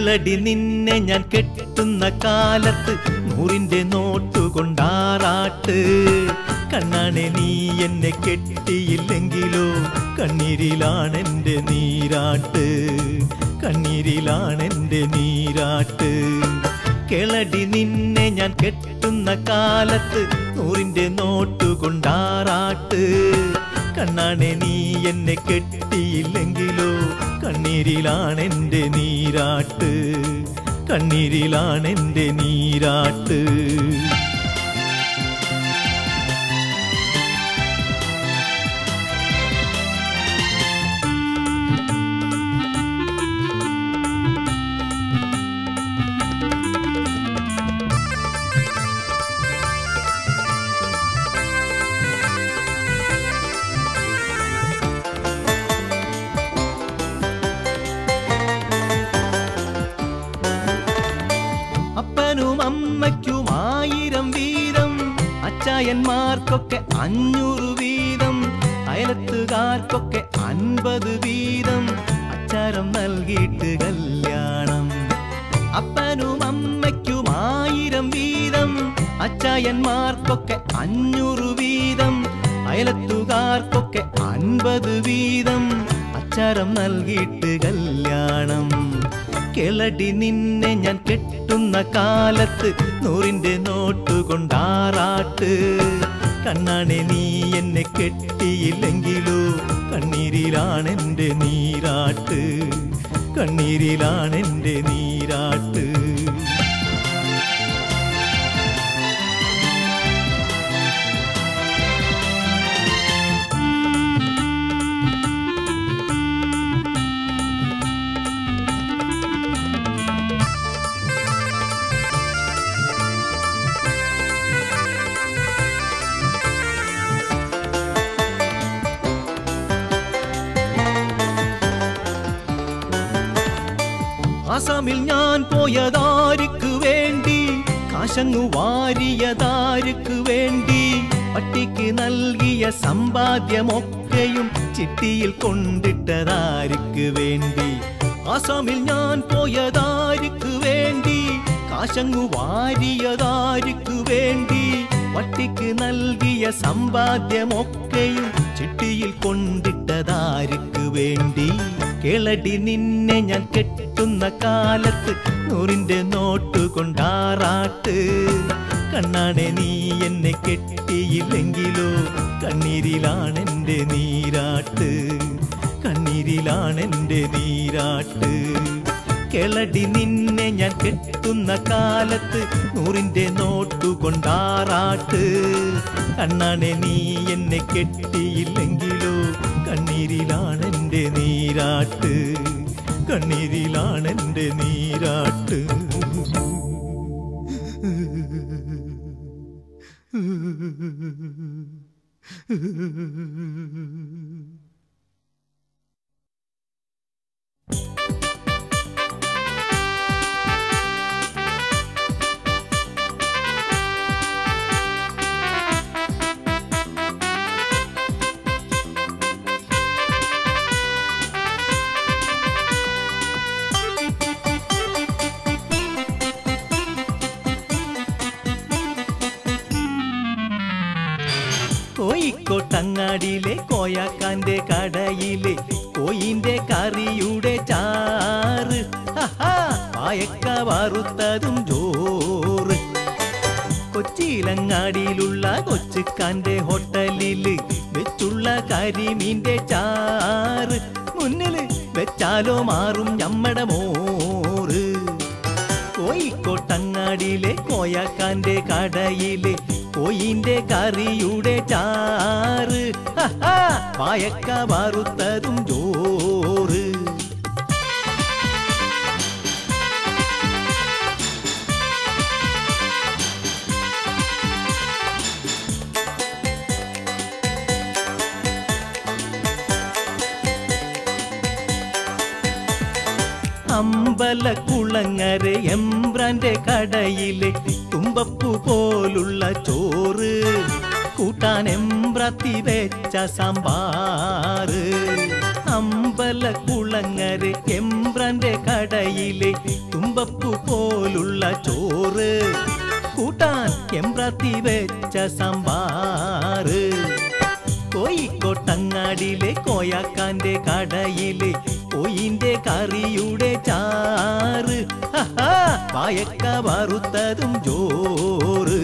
കേളടി നിന്നെ ഞാൻ കെട്ടുന്ന കാലത്ത് നൂറിന്റെ നോട്ടുകൊണ്ടാറാട്ട് കണ്ണാണെ നീ എന്നെ കെട്ടിയില്ലെങ്കിലോ കണ്ണീരിലാണെന്റെ നീരാട്ട് കണ്ണീരിലാണെന്റെ നീരാട്ട് കേളടി നിന്നെ ഞാൻ കെട്ടുന്ന കാലത്ത് നൂറിന്റെ നോട്ടുകൊണ്ടാറാട്ട് കണ്ണാണെ നീ എന്നെ കെട്ടിയില്ലെങ്കിലോ കണ്ണീരിലാണെന്റെ നീരാട്ട് കണ്ണീരിലാണെന്റെ നീരാട്ട് അപ്പനും അമ്മയ്ക്കും ആയിരം വീതം അച്ചായന്മാർക്കൊക്കെ അഞ്ഞൂറ് വീതം അയലത്തുകാർക്കൊക്കെ അൻപത് വീതം അച്ചാരം നൽകിയിട്ട് കല്യാണം അപ്പനും അമ്മയ്ക്കും ആയിരം വീതം അച്ചായന്മാർക്കൊക്കെ അഞ്ഞൂറ് വീതം അയലത്തുകാർക്കൊക്കെ അൻപത് വീതം അച്ചാരം നൽകിയിട്ട് കല്യാണം കിളടി നിന്നെ ഞാൻ കെട്ടുന്ന കാലത്ത് നൂറിന്റെ നോട്ട് കൊണ്ടാറാട്ട് കണ്ണാണെ നീ എന്നെ കെട്ടിയില്ലെങ്കിലോ കണ്ണീരിലാണെന്റെ നീരാട്ട് കണ്ണീരിലാണെന്റെ നീരാട്ട് ആസാമിൽ ഞാൻ പോയതാർക്ക് വേണ്ടി കാശങ്ങു വാരിയതാർക്ക് വേണ്ടി പട്ടിക്ക് നൽകിയ സമ്പാദ്യമൊക്കെയും ചിട്ടിയിൽ കൊണ്ടിട്ടതാർക്ക് വേണ്ടി ആസാമിൽ ഞാൻ പോയതാർക്ക് വേണ്ടി കാശങ്ങു വാരിയതാർക്ക് വേണ്ടി വട്ടിക്ക് നൽകിയ സമ്പാദ്യമൊക്കെയും ചിട്ടിയിൽ കൊണ്ടിട്ടതാർക്ക് വേണ്ടി കേളടി നിന്നെ ഞാൻ കെട്ടുന്ന കാലത്ത് നൂറിന്റെ നോട്ട് കൊണ്ടാറാട്ട് കണ്ണാണെ നീ എന്നെ കെട്ടിയില്ലെങ്കിലോ കണ്ണീരിലാണെന്റെ നീരാട്ട് കണ്ണീരിലാണെന്റെ നീരാട്ട് കിളടി നിന്നെ ഞാൻ കെട്ടുന്ന കാലത്ത് നൂറിന്റെ നോട്ടു കൊണ്ടാറാട്ട് കണ്ണാണെ നീ എന്നെ കെട്ടിയില്ലെങ്കിലോ കണ്ണീരിലാണെന്റെ നീരാട്ട് കണ്ണീരിലാണെന്റെ നീരാട്ട് കോഴിക്കോട്ടങ്ങാടിയിലെ കോയാക്കാന്റെ കടയിലെ കോയിന്റെ കറിയുടെ ചാറ് ഹഹാ, വായക്ക വറുത്തതും ചോറ് കൊച്ചിയിലങ്ങാടിയിലുള്ള കൊച്ചുക്കാന്റെ ഹോട്ടലില് വെച്ചുള്ള കരിമീന്റെ ചാറ് മുന്നില് വെച്ചാലോ മാറും ഞമ്മടെ മോറ് കോഴിക്കോട്ടങ്ങാടിയിലെ കോയാക്കാന്റെ കടയിലെ കോയിന്റെ കറിയുടെ ചാറ് ഹഹാ, വായക്ക വറുത്തതും ചോറ് അമ്പലക്കുളങ്ങര എംബ്രാന്റെ കടയിലെ തുമ്പപ്പൂ പോലുള്ള ചോറ് കൂട്ടാൻ എംബ്രത്തി വെച്ച സാമ്പാറ് അമ്പല മണ്ഡല കുളങ്ങര എംബ്രാന്റെ കടയിലെ തുമ്പപ്പു പോലുള്ള ചോറ് കൂട്ടാൻ എംബ്രാത്തി വെച്ച സാമ്പാറ് കോയിക്കോട്ടങ്ങാടിയിലെ കോയാക്കാന്റെ കടയിലെ കോയിന്റെ കറിയുടെ ചാറ് ഹഹാ, പായക്ക വറുത്തതും ചോറ്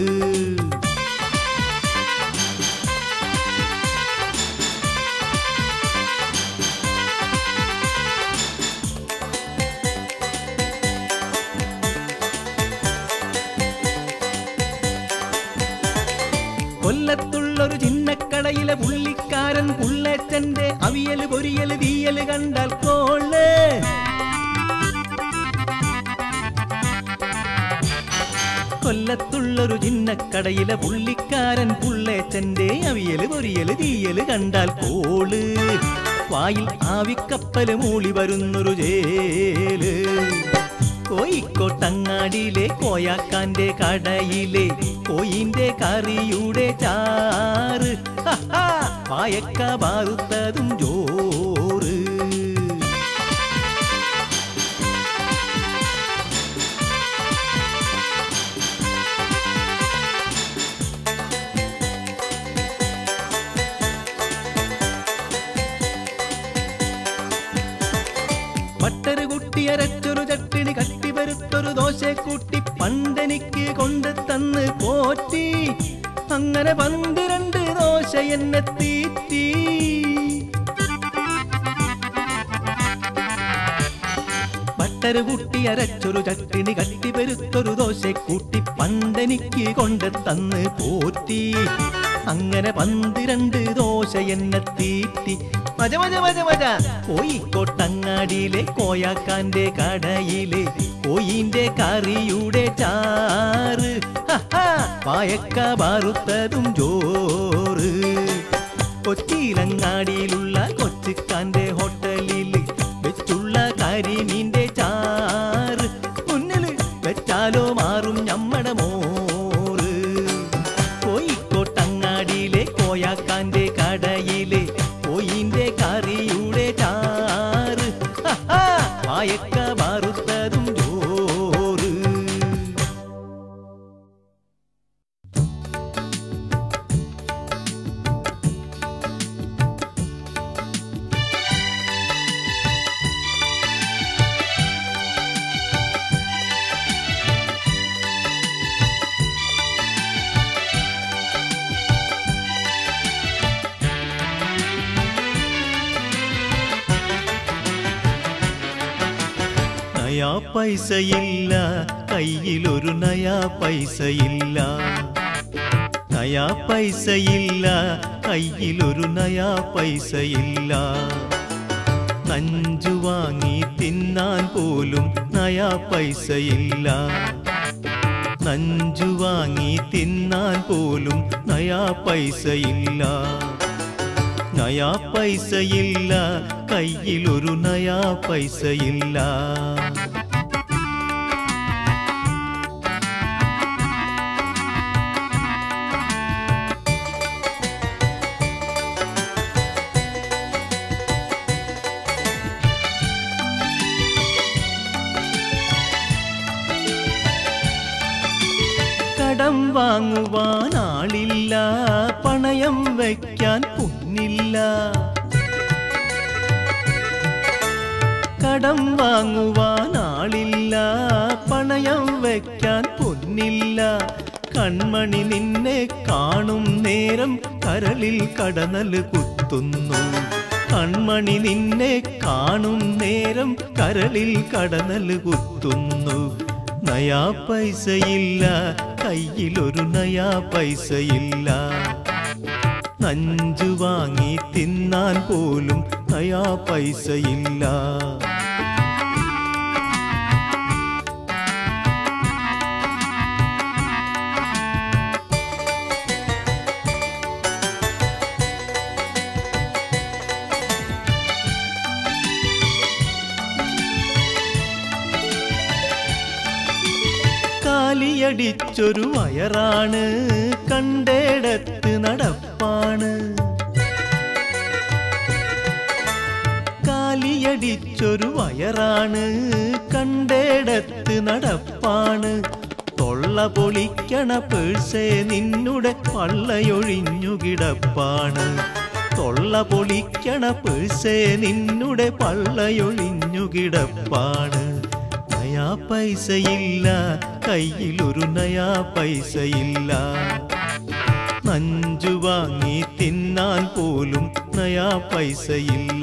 കൊല്ലത്തുള്ളൊരു ചിന്നക്കടയിലെ പുള്ളിക്കാരൻ പുള്ളച്ചന്റെ അവിയല് പൊരിയല് തീയല് കണ്ടാൽ കോള് കൊല്ലത്തുള്ളൊരു ചിന്നക്കടയിലെ പുള്ളിക്കാരൻ പുള്ളേച്ചന്റെ അവിയല് പൊരിയല് തീയല് കണ്ടാൽ കോള് വായിൽ ആവിക്കപ്പല് മൂളി വരുന്നൊരു ജേല് കോയിക്കോട്ടങ്ങാടിയിലെ കോയാക്കാന്റെ കടയിലെ കോയിന്റെ കറിയുടെ ചാറ് ഹഹാ, പായക്ക പാറുത്തതും ചോറ് പട്ടര് കുട്ടി അരച്ചൊരു ചട്ടിണി കട്ടിപരുത്തൊരു ദോശ കൂട്ടി പണ്ടെനിക്ക് കൊണ്ട് തന്ന് പോറ്റി അങ്ങനെ പന്തിരണ്ട് ദോശ എന്നെ തീറ്റി പട്ടര് കുട്ടി അരച്ചൊരു ചട്ടിണി കട്ടിപരുത്തൊരു ദോശ കൂട്ടി പണ്ടെനിക്ക് കൊണ്ട് തന്ന് പോറ്റി അങ്ങനെ പന്തിരണ്ട് ദോശ എന്നെ തീറ്റി മജ മജ മജ മജ കോയിക്കോട്ടങ്ങാടിയിലെ കോയാക്കാന്റെ കടയിലെ കോയിന്റെ കറിയുടെ ചാറ് ഹഹാ, പായക്ക വറുത്തതും ചോറ് കൊച്ചിയിലങ്ങാടിയിലുള്ള കൊച്ചിക്കാന്റെ ഹോട്ടലിൽ വെച്ചുള്ള കരിമീന്റെ ചാറ് മുന്നിൽ വെച്ചാലോ മാറും ഞമ്മടെ മോറ് കോയിക്കോട്ടങ്ങാടിയിലെ കോയാക്കാന്റെ കടയിലെ കോയിന്റെ കറിയുടെ ചാറ് ഹഹാ, പായക്ക വറുത്തതും ചോറ് നയാ പൈസയില്ല കയ്യിലൊരു നയാ പൈസയില്ല നയാ പൈസയില്ല കയ്യിലൊരു നയാ പൈസയില്ല നഞ്ചു വാങ്ങി തിന്നാൻ പോലും നയാ പൈസയില്ല നഞ്ചു വാങ്ങി തിന്നാൻ പോലും നയാ പൈസയില്ല നയാ പൈസയില്ല കയ്യിലൊരു നയാ പൈസയില്ല കടം വാങ്ങുവാൻ ആളില്ല പണയം വയ്ക്കാൻ പൊന്നില്ല കടം വാങ്ങുവാൻ ആളില്ല പണയം വയ്ക്കാൻ പൊന്നില്ല കൺമണി നിന്നെ കാണും നേരം കരളിൽ കടനൽ കുത്തുന്നു കൺമണി നിന്നെ കാണും നേരം കരളിൽ കടനൽ കുത്തുന്നു നയാ പൈസയില്ല കയ്യിലൊരു നയാ പൈസയില്ല നഞ്ചു വാങ്ങി തിന്നാൻ പോലും നയാ പൈസയില്ല കാലിയടിച്ചൊരു വയറാണ് കണ്ടേടത്ത് നടപ്പാണ് കാലിയ കൈയടിച്ചൊരു വയറാണ് കണ്ടേടത്ത് നടപ്പാണ് തൊള്ള പൊളിക്കണ പേഴ്സേ നിന്നുടെ പള്ളയൊഴിഞ്ഞു കിടപ്പാണ് തൊള്ള പൊളിക്കണ പേഴ്സേ നിന്നുടെ പള്ളയൊഴിഞ്ഞു കിടപ്പാണ് നയാ പൈസയില്ല കയ്യിലൊരു നയാ പൈസയില്ല നഞ്ചു വാങ്ങി തിന്നാൻ പോലും നയാ പൈസയില്ല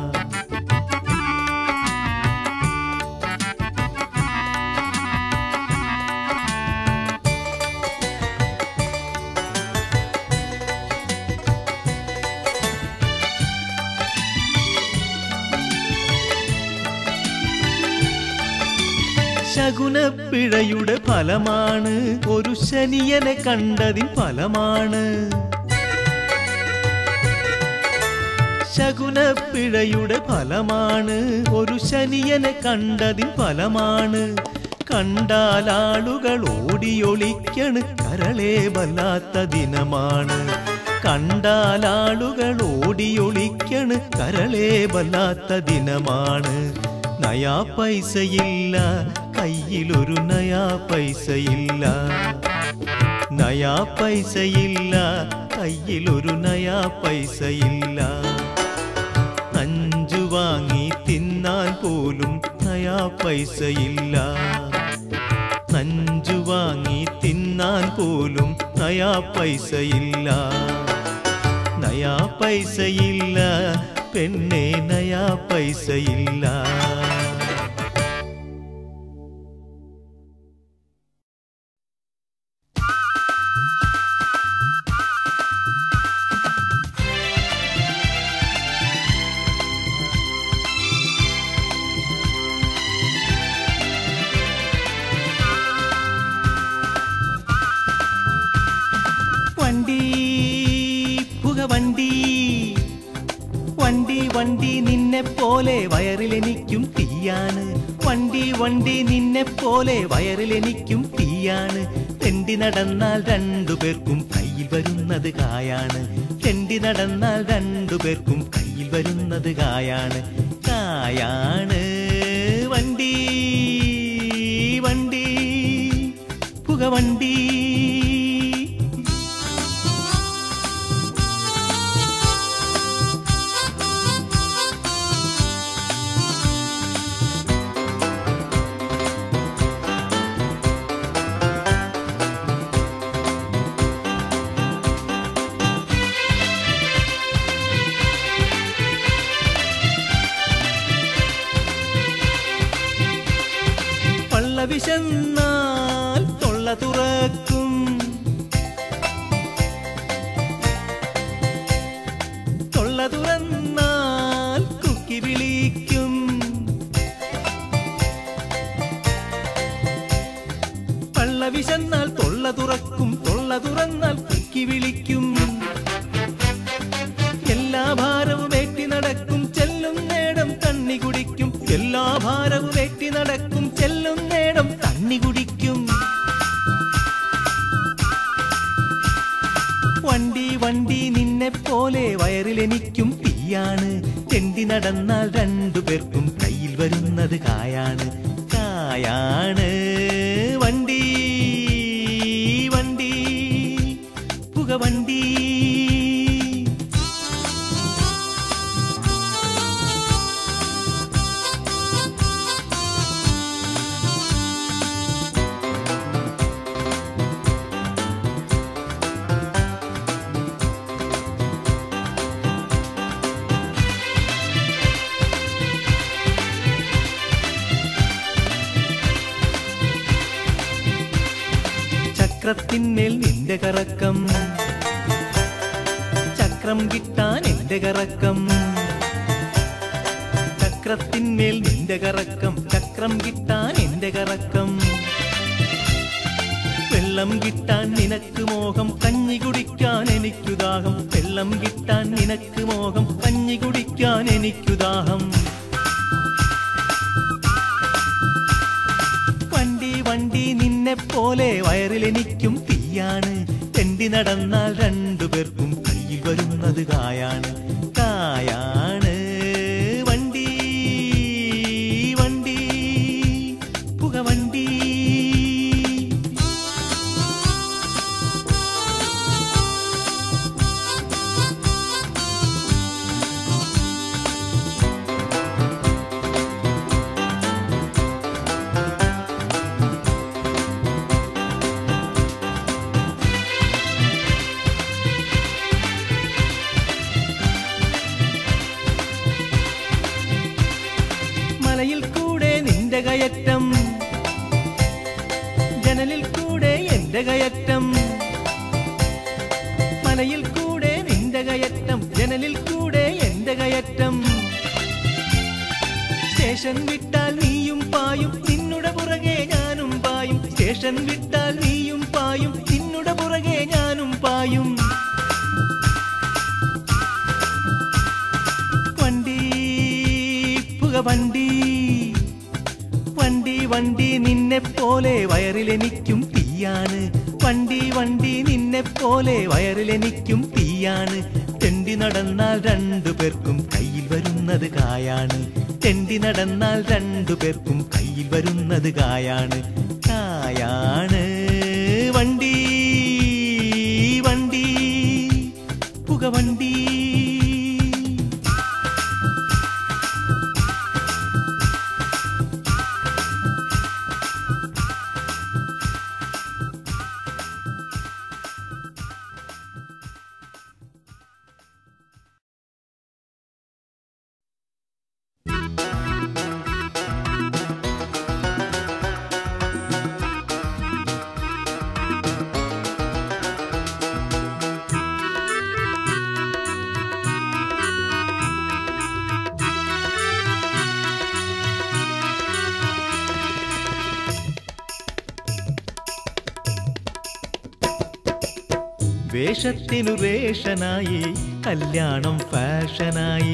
ശകുനപ്പിഴയുടെ ഫലമാണ് ഒരു ശനിയനെ കണ്ടതിൻ ഫലമാണ് ശകുനപ്പിഴയുടെ ഫലമാണ് ഒരു ശനിയനെ കണ്ടതിൻ ഫലമാണ് കണ്ടാൽ ആളുകൾ ഓടിയൊളിക്കണ് കരളെ വല്ലാത്ത ദിനമാണ് കണ്ടാൽ ആളുകൾ ഓടിയൊളിക്കണ് കരളെ വല്ലാത്ത ദിനമാണ് നയാ പൈസയില്ല കയ്യിലൊരു നയാ പൈസയില്ല നയാ പൈസയില്ല കയ്യിലൊരു നയാ പൈസയില്ല അഞ്ചു വാങ്ങി തിന്നാൻ പോലും നയാ പൈസയില്ല നഞ്ചു വാങ്ങി തിന്നാൻ പോലും നയാ പൈസയില്ല നയാ പൈസയില്ല പെണ്ണെ നയാ പൈസയില്ല വണ്ടി പുകവണ്ടി വണ്ടി വണ്ടി നിന്നെ പോലെ വയറിലെനിക്കും തീയാണ് വണ്ടി വണ്ടി നിന്നെ പോലെ വയറിലെനിക്കും തീയാണ് തെണ്ടി നടന്നാൽ രണ്ടുപേർക്കും കയ്യിൽ വരുന്നത് കായാണ് തെണ്ടി നടന്നാൽ രണ്ടുപേർക്കും കയ്യിൽ വരുന്നത് കായാണ് കായാണ് വണ്ടി വണ്ടി പുകവണ്ടി പള്ള വിശന്നാൽ തൊള്ള തുറക്കും തൊള്ള തുറന്നാൽ കുക്കി വിളിക്കും പള്ള വിശന്നാൽ തൊള്ള തുറക്കും തൊള്ള തുറന്നാൽ കുക്കി വിളിക്കും എല്ലാ ഭാരവും ഏറ്റി നടക്കും ചെല്ലും നേടം തണ്ണി കുടിക്കും എല്ലാ ഭാരവും ഏറ്റി നടക്കും ചെല്ലും നേടം തണ്ണി കുടിക്കും വണ്ടി വണ്ടി നിന്നെ പോലെ വയറിലെനിക്കും തീയാണ് തെണ്ടി നടന്നാൽ രണ്ടുപേർക്കും കയ്യിൽ വരുന്നത് കായാണ് കായാണ് വണ്ടി വണ്ടി പുകവണ്ടി ചക്രത്തിന്മേൽ നിന്റെ കറക്കം ചക്രം കിട്ടാൻ എന്റെ കറക്കം ചക്രത്തിന്മേൽ നിന്റെ കറക്കം ചക്രം കിട്ടാൻ എന്റെ കറക്കം വെള്ളം കിട്ടാൻ നിനക്ക് മോഹം കഞ്ഞി കുടിക്കാൻ എനിക്കു ദാഹം വെള്ളം കിട്ടാൻ നിനക്ക് മോഹം കഞ്ഞി കുടിക്കാൻ എനിക്കു ദാഹം വണ്ടി വണ്ടി നിന്നെ പോലെ വയറിലെനിക്കും തീയാണ് തെണ്ടി നടന്നാൽ രണ്ടുപേർക്കും കയ്യിൽ വരുന്നത് കായാണ് കായാണ് വണ്ടി കയറ്റം ജനലിൽ കൂടെ എന്റെ കയറ്റം മനയിൽ കൂടെ നിന്റെ കയറ്റം ജനലിൽ കൂടെ എന്റെ കയറ്റം സ്റ്റേഷൻ വിട്ടാൽ നീയും പായും നിന്നുടെ പുറകെ ഞാനും പായും സ്റ്റേഷൻ വിട്ടാൽ നീയും പായും നിന്നുടെ പുറകെ ഞാനും പായും വണ്ടി പുക വണ്ടി വണ്ടി വണ്ടി നിന്നെ പോലെ വയറിലെനിക്കും തീയാണ് വണ്ടി വണ്ടി നിന്നെ പോലെ വയറിലെനിക്കും തീയാണ് തെണ്ടി നടന്നാൽ രണ്ടു പേർക്കും കയ്യിൽ വരുന്നത് കായാണ് തെണ്ടി നടന്നാൽ രണ്ടു പേർക്കും കയ്യിൽ വരുന്നത് കായാണ് കായാണ് വണ്ടി വണ്ടി പുകവണ്ടി വേഷത്തിനു റേഷനായി കല്യാണം ഫാഷനായി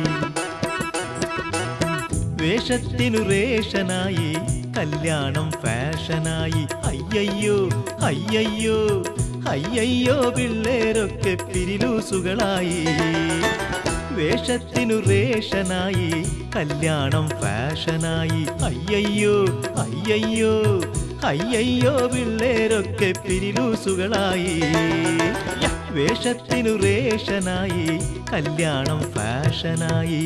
വേഷത്തിനു റേഷനായി കല്യാണം ഫാഷനായി അയ്യയ്യോ അയ്യയ്യോ അയ്യയ്യോ പിള്ളേരൊക്കെ പിരിലൂസുകളായി വേഷത്തിനു റേഷനായി കല്യാണം ഫാഷനായി അയ്യയ്യോ അയ്യയ്യോ അയ്യയ്യോ പിള്ളേരൊക്കെ പിരിലൂസുകളായി വേഷത്തിനു റേഷനായി കല്യാണം ഫാഷനായി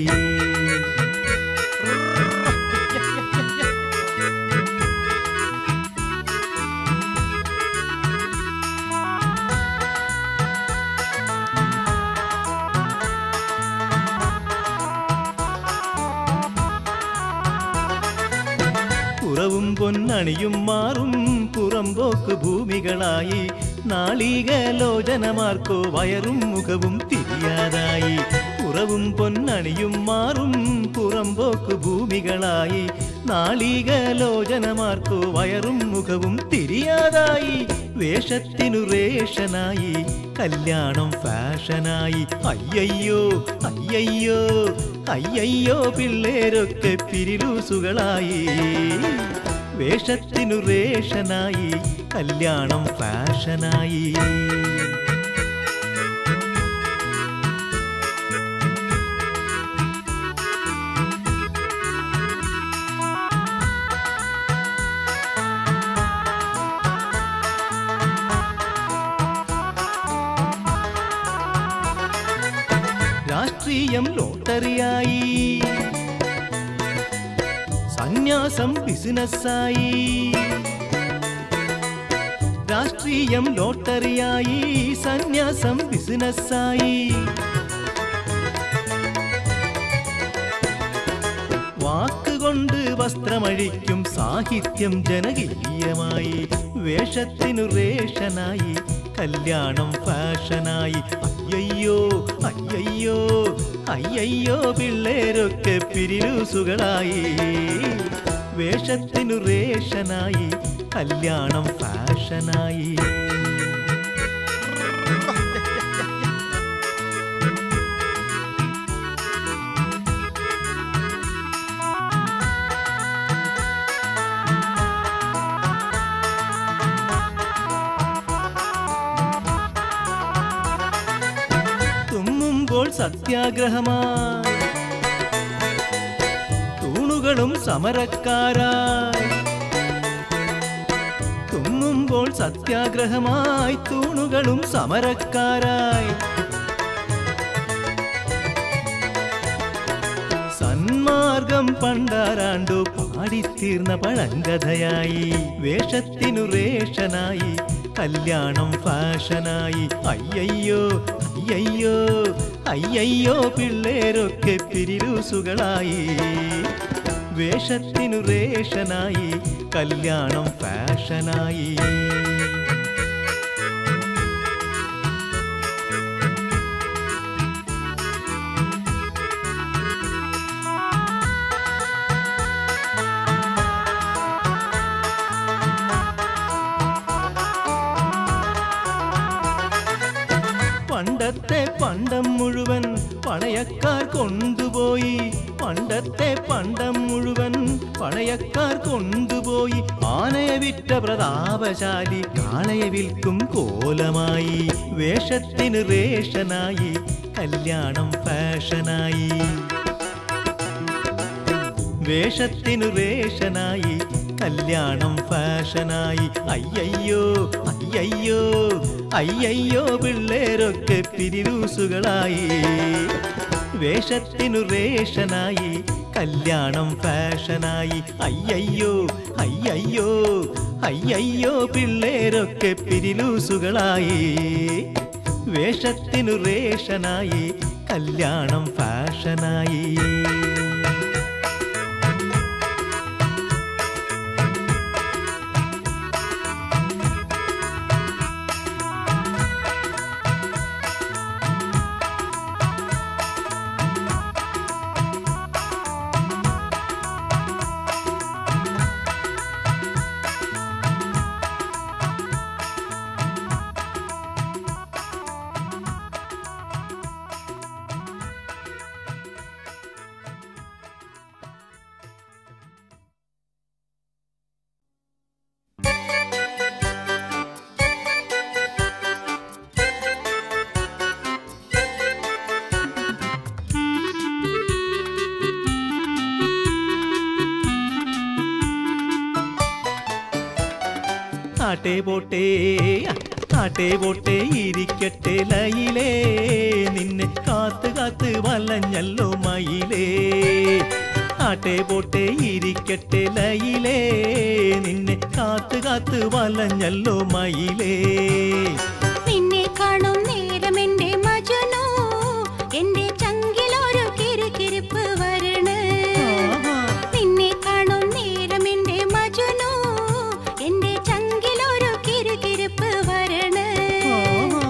കുറവും പൊന്നണിയും മാറും പുറമ്പോക്ക് ഭൂമികളായി നാളികലോചനമാർക്കോ വയറും മുഖവും തിരിയാതായി കുറവും പൊന്നണിയും മാറും പുറമ്പോക്ക് ഭൂമികളായി നാളികലോചനമാർക്കോ വയറും മുഖവും തിരിയാതായി വേഷത്തിനു റേഷനായി കല്യാണം ഫാഷനായി അയ്യയ്യോ അയ്യയ്യോ അയ്യയ്യോ പിള്ളേരൊക്കെ പിരിലൂസുകളായി വേഷത്തിനു റേഷനായി കല്യാണം ഫാഷനായി രാഷ്ട്രീയം ലോട്ടറിയായി സന്യാസം ബിസിനസ്സായി രാഷ്ട്രീയം ലോട്ടറിയായി സന്യാസം ബിസിനസ്സായി വാക്കുകൊണ്ട് വസ്ത്രമഴിക്കും സാഹിത്യം ജനകീയമായി വേഷത്തിനു റേഷനായി കല്യാണം ഫാഷനായി അയ്യയ്യോ അയ്യയ്യോ അയ്യയ്യോ പിള്ളേരൊക്കെ പിരിലൂസുകളായി വേഷത്തിനു റേഷനായി കല്യാണം ഫാഷനായി തുമ്മുമ്പോൾ സത്യാഗ്രഹമായി തൂണുകളും സമരക്കാരായി തുമ്മുമ്പോൾ സത്യാഗ്രഹമായി തൂണുകളും സമരക്കാരായി സന്മാർഗം പണ്ടാരാണ്ടു പാടിത്തീർന്ന പഴങ്കഥയായി വേഷത്തിനു റേഷനായി കല്യാണം ഫാഷനായി അയ്യയ്യോ അയ്യയ്യോ അയ്യയ്യോ പിള്ളേരൊക്കെ പിരിലൂസുകളായി വേഷത്തിനു റേഷനായി കല്യാണം ഫാഷനായി പണ്ടത്തെ പണ്ടം മുഴുവൻ പണയക്കാർ കൊണ്ടുപോയി പണ്ടത്തെ പണ്ടം മുഴുവൻ പണയക്കാർ കൊണ്ടുപോയി ആനയെ വിറ്റ പ്രതാപശാലി കാളയെ വിൽക്കും കോലമായി വേഷത്തിന് റേഷനായി കല്യാണം ഫാഷനായി വേഷത്തിനു റേഷനായി കല്യാണം ഫാഷനായി അയ്യയ്യോ അയ്യയ്യോ അയ്യയ്യോ പിള്ളേരൊക്കെ പിരിരൂസുകളായി വേഷത്തിനു റേഷനായി കല്യാണം ഫാഷനായി അയ്യയ്യോ അയ്യയ്യോ അയ്യയ്യോ പിള്ളേരൊക്കെ പിരിലൂസുകളായി വേഷത്തിനു റേഷനായി കല്യാണം ഫാഷനായി ആട്ടെ പോട്ടെ ആട്ടെ പോട്ടെ ഇരിക്കട്ടെ ലയിലേ നിന്നെ കാത്ത് കാത്ത് വലഞ്ഞല്ലോ മയിലേ ആട്ടെ പോട്ടെ ഇരിക്കട്ടെ ലയിലേ നിന്നെ കാത്ത് കാത്ത് വലഞ്ഞല്ലോ മയിലേ നിന്നെ കാണും നേരം എന്റെ മജനു എന്റെ ചങ്കിലൊരു കിരുകിരിപ്പ് വരണ് ആഹാ. നിന്നെ കാണും നേരം എന്റെ മജനു എന്റെ ചങ്കിലൊരു കിരുകിരിപ്പ് വരണ് ആഹാ.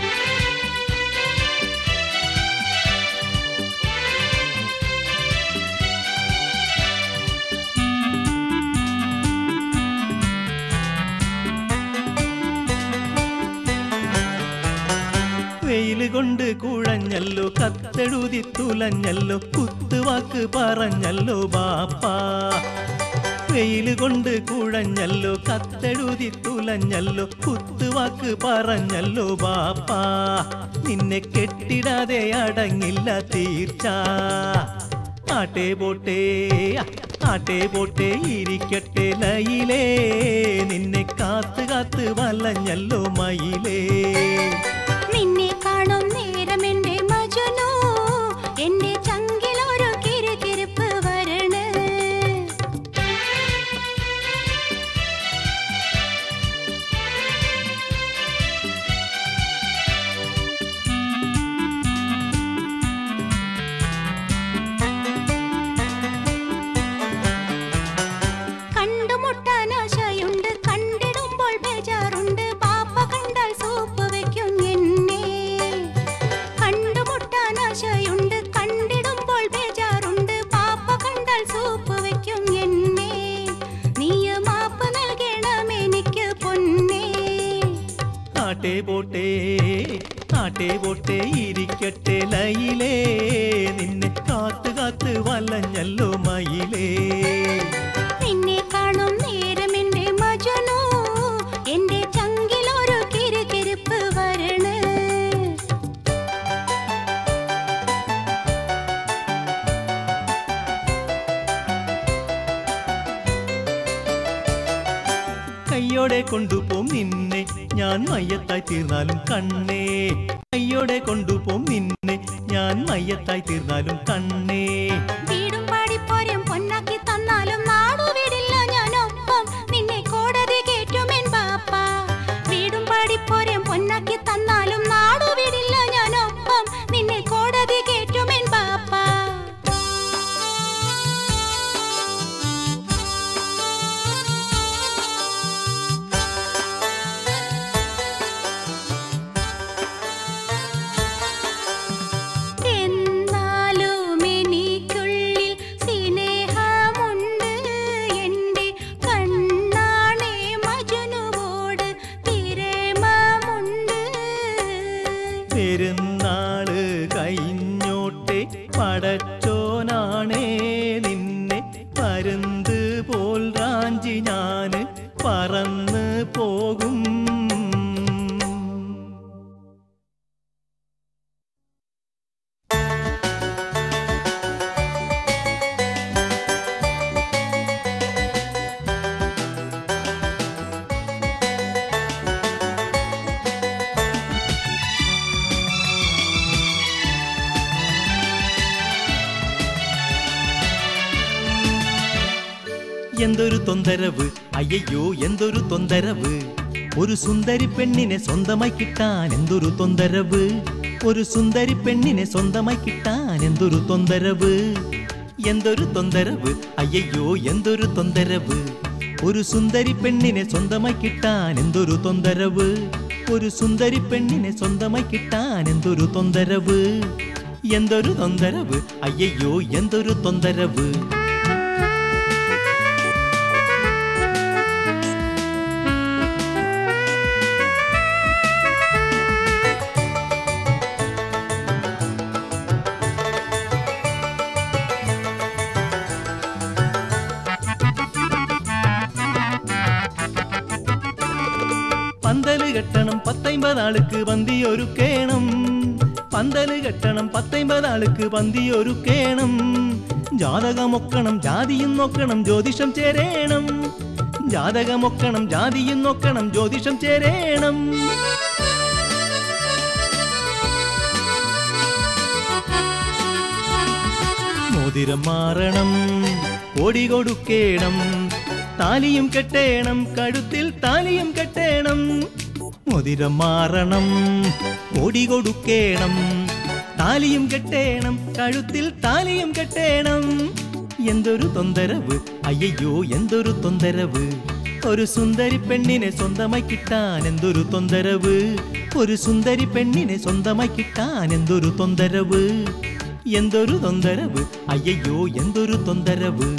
വെയില് കൊണ്ട് കുഴഞ്ഞല്ലോ കത്തെഴുതി തുലഞ്ഞല്ലോ കുത്തുവാക്ക് പറഞ്ഞല്ലോ ബാപ്പാ വെയില് കൊണ്ട് കുഴഞ്ഞല്ലോ കത്തെഴുതി തുലഞ്ഞല്ലോ കുത്തുവാക്ക് പറഞ്ഞല്ലോ ബാപ്പാ നിന്നെ കെട്ടിടാതെ അടങ്ങില്ല തീർച്ച ആട്ടെ പോട്ടെ ആട്ടെ പോട്ടെ ഇരിക്കട്ടെ ലയിലേ നിന്നെ കാത്ത് കാത്ത് വലഞ്ഞല്ലോ മയിലേ നിന്നെ കാണും നേരം എന്റെ മജനു എന്റെ ചങ്കിലൊരു കിരുകിരിപ്പ് വരണ് കണ്ടുമുട്ടാൻ ആശയുണ്ട് കണ്ടിടുമ്പോൾ ബേജാറുണ്ട് പാപ്പ കണ്ടാൽ സൂപ്പ് വെക്കും എന്നെ കണ്ടുമുട്ടാൻ ആശയുണ്ട് കണ്ടിടുമ്പോൾ ബേജാറുണ്ട് പാപ്പ കണ്ടാൽ സൂപ്പ് വെക്കും എന്നെ നീയ മാപ്പ് നൽകണം എനിക്ക് പൊന്നേ ആട്ടെ പോട്ടെ ആട്ടെ പോട്ടെ ഇരിക്കട്ടെ ലയിലേ നിന്നെ കാത്ത് കാത്ത് വലഞ്ഞല്ലോ മയിലേ നിന്നെ കാണും നേരം എന്റെ മജനു എന്റെ ചങ്കിലൊരു കിരുകിരിപ്പ് വരണ് കയ്യോടെ കൊണ്ടുപോം നിന്നെ ഞാൻ മയ്യത്തായി തീർന്നാലും കണ്ണേ കയ്യോടെ കൊണ്ടുപോം നിന്നെ ഞാൻ മയ്യത്തായി തീർന്നാലും കണ്ണേ വീടും പാടിപ്പോരും പൊന്നാക്കി തന്നാലും നാടു വിടില്ല ഞാനൊപ്പം നിന്നെ കോടതി കേറ്റുമെൻ ബാപ്പ വീടും പാടിപ്പോരും പൊന്നാക്കി തന്നാലും നാടു വിടില്ല ഞാനൊപ്പം നിന്നെ കോടതി കേറ്റുമെൻ ബാപ്പ എന്തൊരു തൊന്തരവ് അയ്യയ്യോ എന്തൊരു തൊന്തരവ് ഒരു സുന്ദരി പെണ്ണിനെ സ്വന്തമായി കിട്ടാൻ എന്തൊരു തൊന്തരവ് ഒരു സുന്ദരി പെണ്ണിനെ സ്വന്തമായി കിട്ടാൻ എന്തൊരു തൊന്തരവ് എന്തൊരു തൊന്തരവ് അയ്യയ്യോ എന്തൊരു തൊന്തരവ് ഒരു സുന്ദരി പെണ്ണിനെ സ്വന്തമായി കിട്ടാൻ എന്തൊരു തൊന്തരവ് ഒരു സുന്ദരി പെണ്ണിനെ സ്വന്തമായി കിട്ടാൻ എന്തൊരു തൊന്തരവ് എന്തൊരു തൊന്തരവ് അയ്യയ്യോ എന്തൊരു തൊന്തരവ് പന്തല് കെട്ടണം പത്തൈമ്പതാൾക്ക് പന്തിയൊരുക്കേണം പന്തല് കെട്ടണം പത്തൈമ്പതാൾക്ക് പന്തിയൊരുക്കേണം ജാതകമൊക്കണം ജാതിയും നോക്കണം ജ്യോതിഷം ചേരേണം ജാതകമൊക്കണം ജാതിയും നോക്കണം ജ്യോതിഷം ചേരേണം മോതിരം മാറണം കോടി കൊടുക്കേണം താലിയും കെട്ടേണം കഴുത്തിൽ താലിയും കെട്ടേണം മോതിരം മാറണം കോടി കൊടുക്കേണം താലിയും കെട്ടേണം കഴുത്തിൽ താലിയും കെട്ടേണം എന്തൊരു തൊന്തരവ് അയ്യയ്യോ എന്തൊരു തൊന്തരവ് ഒരു സുന്ദരി പെണ്ണിനെ സ്വന്തമായി കിട്ടാൻ എന്തൊരു തൊന്തരവ് ഒരു സുന്ദരി പെണ്ണിനെ സ്വന്തമായി കിട്ടാൻ എന്തൊരു തൊന്തരവ് എന്തൊരു തൊന്തരവ് അയ്യയ്യോ എന്തൊരു തൊന്തരവ്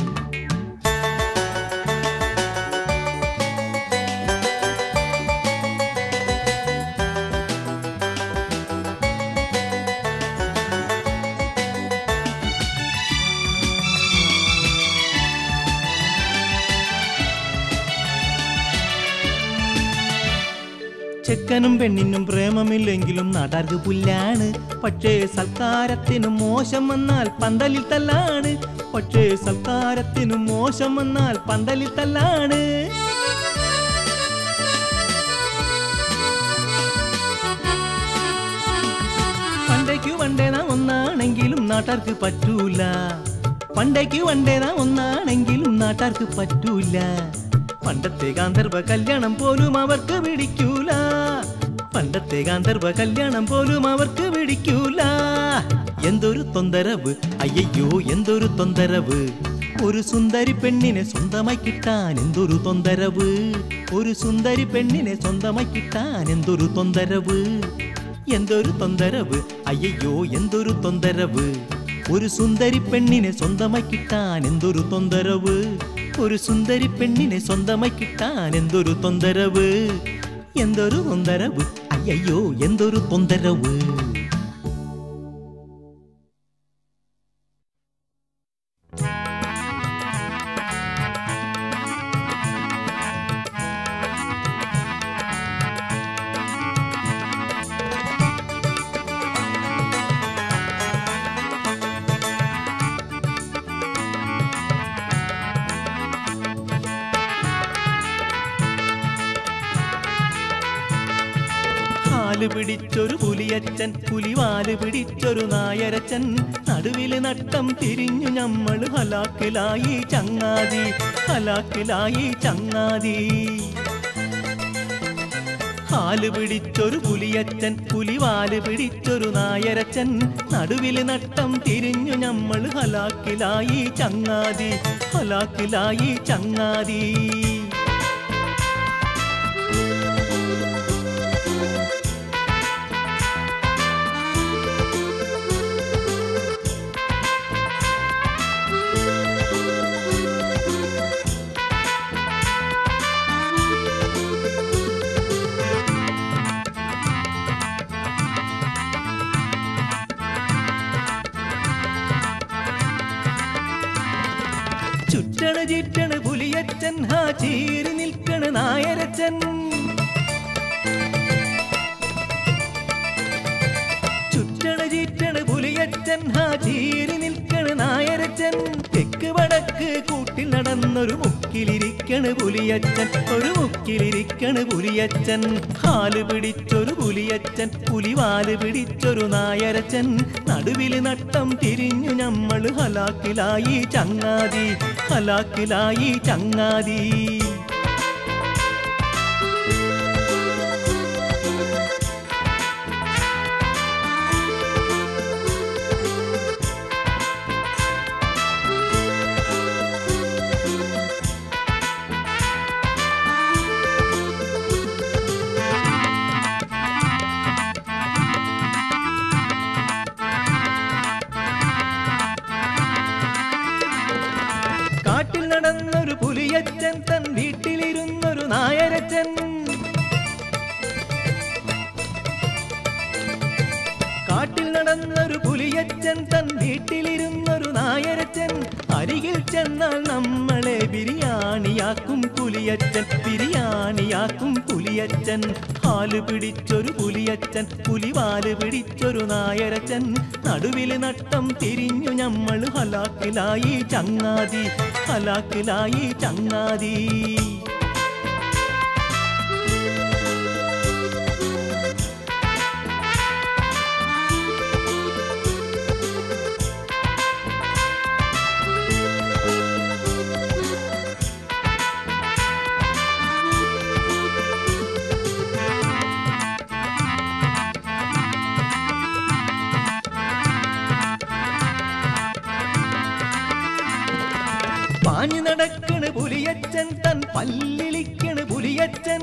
ചെക്കനും പെണ്ണിനും പ്രേമമില്ലെങ്കിലും നാടാർക്ക് പുല്ലാണ് പക്ഷേ സൽക്കാരത്തിനും മോശം വന്നാൽ പന്തലിൽ തല്ലാണ് പക്ഷേ സൽക്കാരത്തിനും മോശം വന്നാൽ പന്തലിൽ തല്ലാണ് പണ്ടേക്കു പണ്ടേനാ ഒന്നാണെങ്കിലും നാട്ടാർക്ക് പറ്റൂല പണ്ടേക്കു പണ്ടേനാ ഒന്നാണെങ്കിലും നാട്ടാർക്ക് പറ്റൂല പണ്ടത്തെ ഗാന്ധർവ കല്യാണം പോലും അവർക്ക് പിടിക്കൂല പണ്ടത്തെ ഗാന്ധർവ കല്യാണം പോലും അവർക്ക് പിടിക്കൂല എന്തൊരു തൊന്തരവ് അയ്യയ്യോ എന്തൊരു തൊന്തരവ് ഒരു സുന്ദരി പെണ്ണിനെ സ്വന്തമായി കിട്ടാൻ എന്തൊരു തൊന്തരവ് ഒരു സുന്ദരി പെണ്ണിനെ സ്വന്തമായി കിട്ടാൻ എന്തൊരു തൊന്തരവ് എന്തൊരു തൊന്തരവ് അയ്യയ്യോ എന്തൊരു തൊന്തരവ് ഒരു സുന്ദരി പെണ്ണിനെ സ്വന്തമായി കിട്ടാൻ എന്തൊരു തൊന്തരവ് ഒരു സുന്ദരി പെണ്ണിനെ സ്വന്തമായി കിട്ടാൻ എന്തൊരു തൊന്തരവ് എന്തൊരു തൊന്തരവ് അയ്യയ്യോ എന്തൊരു തൊന്തരവ് കാല് പിടിച്ചൊരു പുലിയച്ചൻ പുലിവാല് പിടിച്ചൊരു നായരച്ചൻ നടുവില് നട്ടം തിരിഞ്ഞു ഞമ്മള് ഹലാക്കിലായി ചങ്ങാതി ഹലാക്കിലായി ചങ്ങാതി കാല് പിടിച്ചൊരു പുലിയച്ചൻ പുലിവാല് പിടിച്ചൊരു നായരച്ചൻ നടുവില് നട്ടം തിരിഞ്ഞു ഞമ്മള് ഹലാക്കിലായി ചങ്ങാതി ഹലാക്കിലായി ചങ്ങാതി ചുറ്റണ ചീറ്റണ പുലിയച്ചൻ ഹാ ചീറി നിൽക്കണ നായരച്ചൻ ചുറ്റണ ചീറ്റണ പുലിയച്ചൻ ഹാ ചീറി നിൽക്കണ നായരച്ചൻ തെക്ക് വടക്ക് കൂട്ടി കാട്ടിൽ നടന്നൊരു മുക്കിലിരിക്കണ് പുലിയച്ചൻ ഒരു മുക്കിലിരിക്കണ് പുലിയച്ചൻ ഹാല് പിടിച്ചൊരു പുലിയച്ചൻ പുലിവാല് പിടിച്ചൊരു നായരച്ചൻ നടുവില് നട്ടം തിരിഞ്ഞു നമ്മൾ ഹലാക്കിലായി ചങ്ങാതി ഹലാക്കിലായി ചങ്ങാതി കാട്ടിൽ നടന്നൊരു പുലിയച്ചൻ തൻ വീട്ടിലിരുന്നൊരു നായരച്ചൻ കാട്ടിൽ നടന്നൊരു പുലിയച്ചൻ തൻ വീട്ടിലിരുന്നൊരു നായരച്ചൻ അരികിൽ ചെന്നാൽ നമ്മളെ ബിരിയാണിയാക്കും പുലിയച്ചൻ ബിരിയാണിയാക്കും പുലിയച്ചൻ ഹാല് പിടിച്ചൊരു പുലിയച്ചൻ പുലിവാല് പിടിച്ചൊരു നായരച്ചൻ നടുവില് നട്ടം തിരിഞ്ഞു നമ്മൾ ഹലാക്കിലായി ചങ്ങാതി ഹലാക്കിലായി ചങ്ങാതി പാഞ്ഞു നടക്കണ് പുലിയച്ചൻ തൻ പല്ലിളിക്കണ് പുലിയച്ചൻ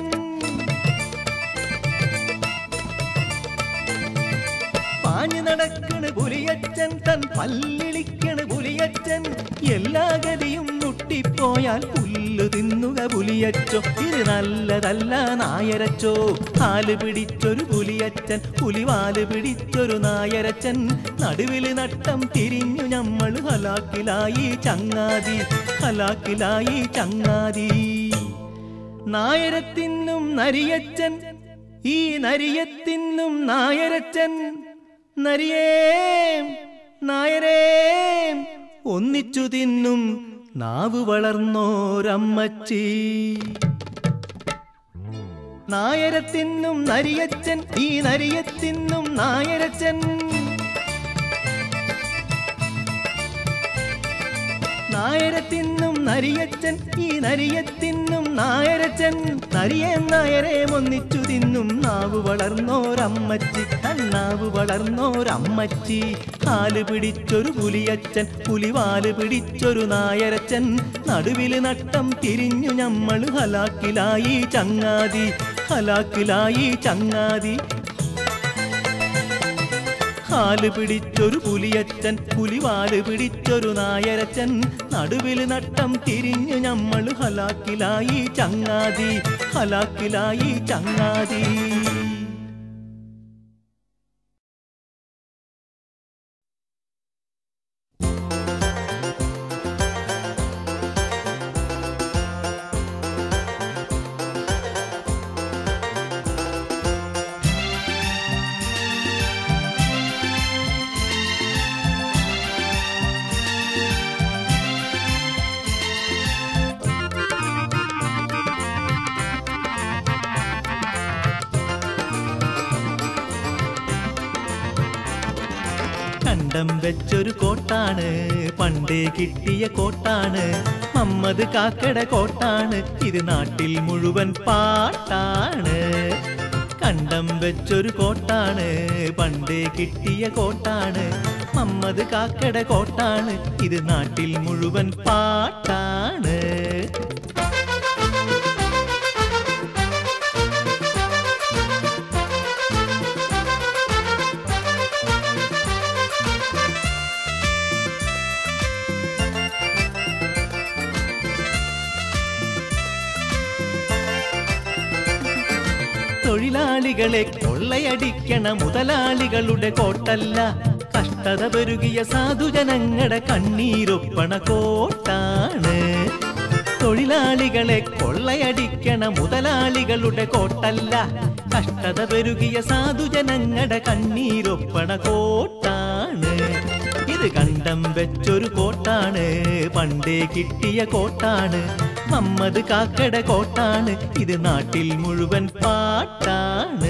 പാഞ്ഞു നടക്കണ് പുലിയച്ചൻ തൻ പല്ലിളിക്കണ് പുലിയച്ചൻ എല്ലാ ഗതിയും മുട്ടിപ്പോയാൽ പുല്ലു തിന്നുക പുലിയച്ചോ ഇത് നല്ലതല്ല നായരച്ചോ ഹാല് പിടിച്ചൊരു പുലിയച്ചൻ പുലിവാല് പിടിച്ചൊരു നായരച്ചൻ നടുവില് നട്ടം തിരിഞ്ഞു നമ്മൾ ഹലാക്കിലായി ചങ്ങാതി ഹലാക്കിലായി ചങ്ങാതി നായരത്തിന്നും നരിയച്ചൻ ഈ നരിയത്തിന്നും നായരച്ചൻ നരിയേം നായരേം ഒന്നിച്ചു തിന്നും നാവ് വളർന്നോരമ്മച്ചി നായരത്തിന്നും നരിയച്ചൻ ഈ നരിയത്തിന്നും നായരച്ചൻ നായരത്തിന്നും നരിയച്ചൻ ഈ നരിയത്തിന്നും നായരച്ചൻ നരിയേം നായരേം ഒന്നിച്ചു തിന്നും നാവ് വളർന്നോരമ്മച്ചി കണ്ണാവ് വളർന്നോരമ്മച്ചി കാല് പിടിച്ചൊരു പുലിയച്ചൻ പുലിവാല് പിടിച്ചൊരു നായരച്ചൻ നടുവില് നട്ടം തിരിഞ്ഞു നമ്മൾ ഹലാക്കിലായി ചങ്ങാതി ഹലാക്കിലായി ചങ്ങാതി കാല് പിടിച്ചൊരു പുലിയച്ചൻ പുലിവാല് പിടിച്ചൊരു നായരച്ചൻ നടുവില് നട്ടം തിരിഞ്ഞു നമ്മൾ ഹലാക്കിലായി ചങ്ങാതി ഹലാക്കിലായി ചങ്ങാതി കണ്ടം വെച്ചൊരു കോട്ടാണ് പണ്ടേ കിട്ടിയ കോട്ടാണ് മമ്മദ് കാക്കട കോട്ടാണ് ഇത് നാട്ടിൽ മുഴുവൻ പാട്ടാണ് കണ്ടം വെച്ചൊരു കോട്ടാണ് പണ്ടേ കിട്ടിയ കോട്ടാണ് മമ്മദ് കാക്കട കോട്ടാണ് ഇത് നാട്ടിൽ മുഴുവൻ പാട്ടാണ് തൊഴിലാളികളെ കൊള്ളയടിക്കണ മുതലാളികളുടെ കോട്ടല്ല കഷ്ടത പെരുകിയ സാധുജനങ്ങളുടെ കണ്ണീരൊപ്പണ കോട്ടാണ് തൊഴിലാളികളെ കൊള്ളയടിക്കണ മുതലാളികളുടെ കോട്ടല്ല കഷ്ടത പെരുകിയ സാധുജനങ്ങളുടെ കണ്ണീരൊപ്പണ കോട്ടാണ് ഇത് കണ്ടം വെച്ചൊരു കോട്ടാണ് പണ്ടേ കിട്ടിയ കോട്ടാണ് മമ്മദ് കാക്കട കോട്ടാണ് ഇത് നാട്ടിൽ മുഴുവൻ പാട്ടാണ്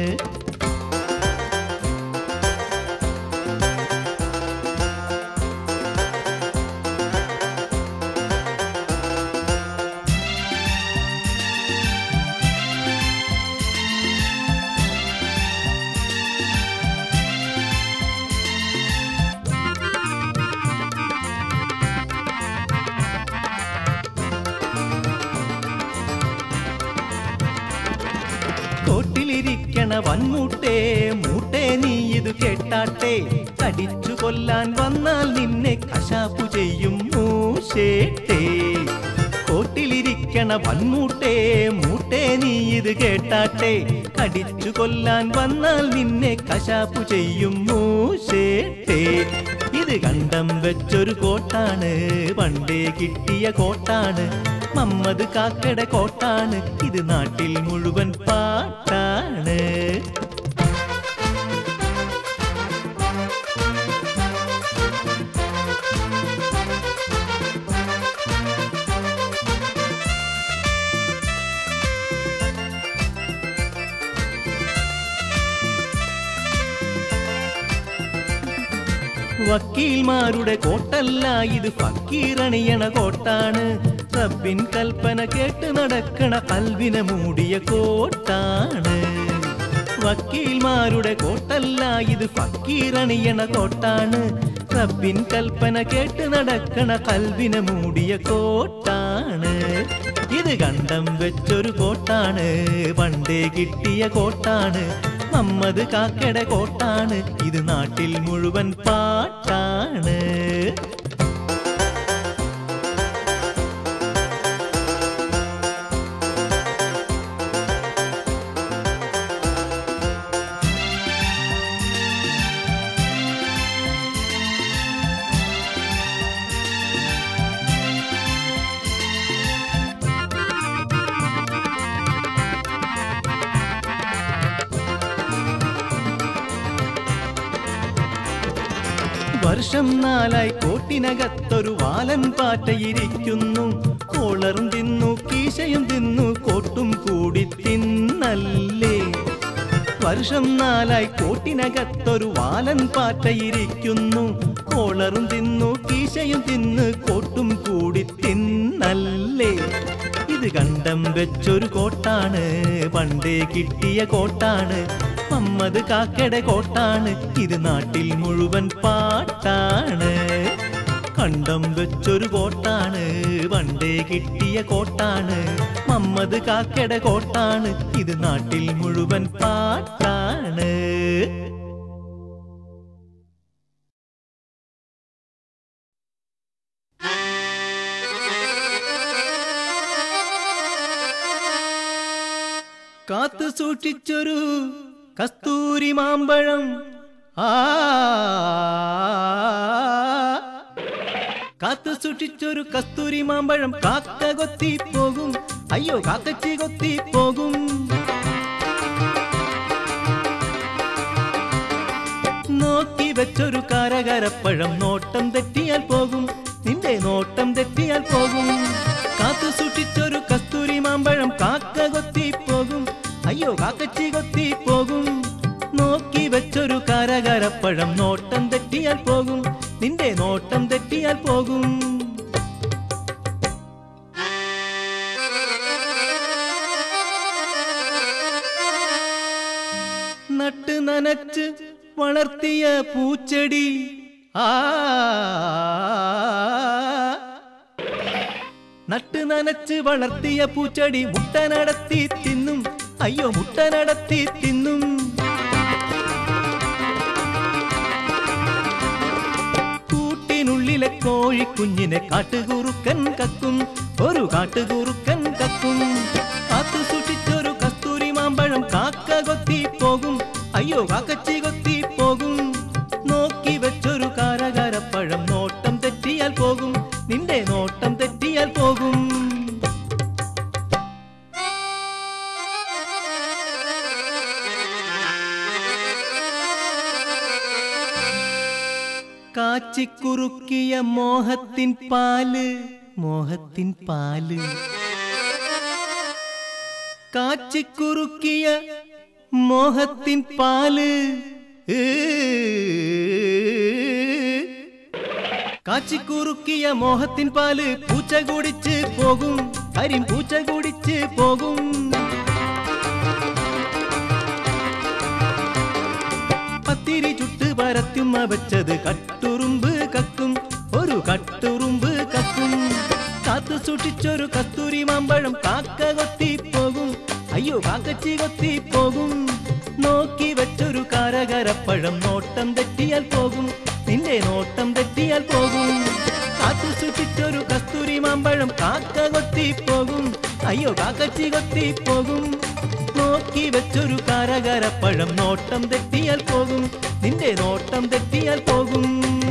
കോട്ടിലിരിക്കണ വൻമൂട്ടേ മൂട്ടേ നീ ഇത് കേട്ടാട്ടെ കടിച്ചു കൊല്ലാൻ വന്നാൽ നിന്നെ കശാപ്പു ചെയ്യും മൂശേട്ടേ കോട്ടിലിരിക്കണ വൻമൂട്ടേ മൂട്ടേ നീ ഇത് കേട്ടാട്ടെ കടിച്ചു കൊല്ലാൻ വന്നാൽ നിന്നെ കശാപ്പു ചെയ്യും മൂശേട്ടേ ഇത് കണ്ടം വെച്ചൊരു കോട്ടാണ് പണ്ടേ കിട്ടിയ കോട്ടാണ് മമ്മദ് കാക്കട കോട്ടാണ് ഇത് നാട്ടിൽ മുഴുവൻ പാട്ടാണ് വക്കീൽമാരുടെ കോട്ടല്ല ഇത് ഫക്കീറണിയണ കോട്ടാണ് റബ്ബിൻ കൽപ്പന കേട്ട് നടക്കണ കൽവിനെ മൂടിയ കോട്ടാണ് വക്കീൽമാരുടെ കോട്ടല്ല ഇത് ഫക്കീറണിയണ കോട്ടാണ് റബ്ബിൻ കൽപ്പന കേട്ട് നടക്കണ കൽവിനെ മൂടിയ കോട്ടാണ് ഇത് കണ്ടം വെച്ചൊരു കോട്ടാണ് പണ്ടേ കിട്ടിയ കോട്ടാണ് മമ്മദ് കാക്കട കോട്ടാണ് ഇത് നാട്ടിൽ മുഴുവൻ പാട്ടാണ് വർഷം നാലായി കോട്ടിനകത്തൊരു വാലൻ പാറ്റയിരിക്കുന്നു കോളറും തിന്നു കീശയും തിന്നു കോട്ടും കൂടി തിന്നല്ലേ വർഷം നാലായി കോട്ടിനകത്തൊരു വാലൻ പാറ്റയിരിക്കുന്നു കോളറും തിന്നു കീശയും തിന്ന് കോട്ടും കൂടി തിന്നല്ലേ ഇത് കണ്ടം വെച്ചൊരു കോട്ടാണ് പണ്ടേ കിട്ടിയ കോട്ടാണ് മമ്മദ് കാക്കട കോട്ടാണ് ഇത് നാട്ടിൽ മുഴുവൻ പാട്ടാണ് കണ്ടം വെച്ചൊരു കോട്ടാണ് പണ്ടേ കിട്ടിയ കോട്ടാണ് മമ്മദ് കാക്കട കോട്ടാണ് ഇത് നാട്ടിൽ മുഴുവൻ പാട്ടാണ് കാത്തു സൂക്ഷിച്ചൊരു കസ്തൂരി മാമ്പഴം ആ കാത്തു സൂക്ഷിച്ചൊരു കസ്തൂരി മാമ്പഴം കാക്ക കൊത്തി പോകും അയ്യോ കാക്കച്ചി കൊത്തി പോകും നോക്കി വെച്ചൊരു കാരകരപ്പഴം നോട്ടം തെറ്റിയാൽ പോകും നിന്റെ നോട്ടം തെറ്റിയാൽ പോകും കാത്തു സൂക്ഷിച്ചൊരു കസ്തൂരി മാമ്പഴം കാക്ക കൊത്തി പോകും അയ്യോ കാക്കച്ചി കൊത്തി പോകും നോക്കി വെച്ചൊരു കാരകരപ്പഴം നോട്ടം തെറ്റിയാൽ പോകും നിന്റെ നോട്ടം തെറ്റിയാൽ പോകും നട്ട് നനച്ച് വളർത്തിയ പൂച്ചെടി ആ നട്ട് നനച്ച് വളർത്തിയ പൂച്ചെടി മുട്ട നടത്തി തിന്നും അയ്യോ മുട്ട നടത്തി തിന്നും കൂട്ടിനുള്ളിലെ കോഴിക്കുഞ്ഞിനെ കാട്ടുകുറുക്കൻ കക്കും ഒരു കാട്ടുകുറുക്കൻ കക്കും കാത്തു സൂക്ഷിച്ചൊരു കസ്തൂരി മാമ്പഴം കാക്ക കൊത്തി പോകും അയ്യോ കാക്കച്ചി കൊത്തി പോകും നോക്കി വെച്ചൊരു കാരകാരപ്പഴം നോട്ടം തെറ്റിയാൽ പോകും നിന്റെ നോട്ടം തെറ്റിയാൽ പോകും കാച്ച കാച്ചിക്കുറുക്കിയ മോഹത്തിൻ പാല് മോഹത്തിൻ പാല് കാച്ചിക്കുറുക്കിയ മോഹത്തിൻ പാല് ഏ. കാച്ചിക്കുറുക്കിയ മോഹത്തിൻ പാല് പൂച്ച കുടിച്ച് പോകും കരിം പൂച്ച കുടിച്ച് പോകും പത്തിരി ചുട്ട് പരത്തുമ്മ വെച്ചത് കട്ടുറുമ്പ് കക്കും ഒരു കട്ടുറുമ്പ് കക്കും കാത്തു സൂക്ഷിച്ചൊരു കസ്തൂരി മാമ്പഴം കാക്ക കൊത്തി പോകും അയ്യോ കാക്കച്ചി കൊത്തി പോകും നോക്കി വെച്ചൊരു കാരകരപ്പഴം നോട്ടം തെറ്റിയാൽ പോകും നിന്റെ നോട്ടം തെറ്റിയാൽ പോകും കാത്തു സൂക്ഷിച്ചൊരു കസ്തൂരി മാമ്പഴം കാക്ക കൊത്തി പോകും അയ്യോ കാക്കച്ചി കൊത്തി പോകും നോക്കി വെച്ചൊരു കാരകരപ്പഴം നോട്ടം തെറ്റിയാൽ പോകും നിന്റെ നോട്ടം തെറ്റിയാൽ പോകും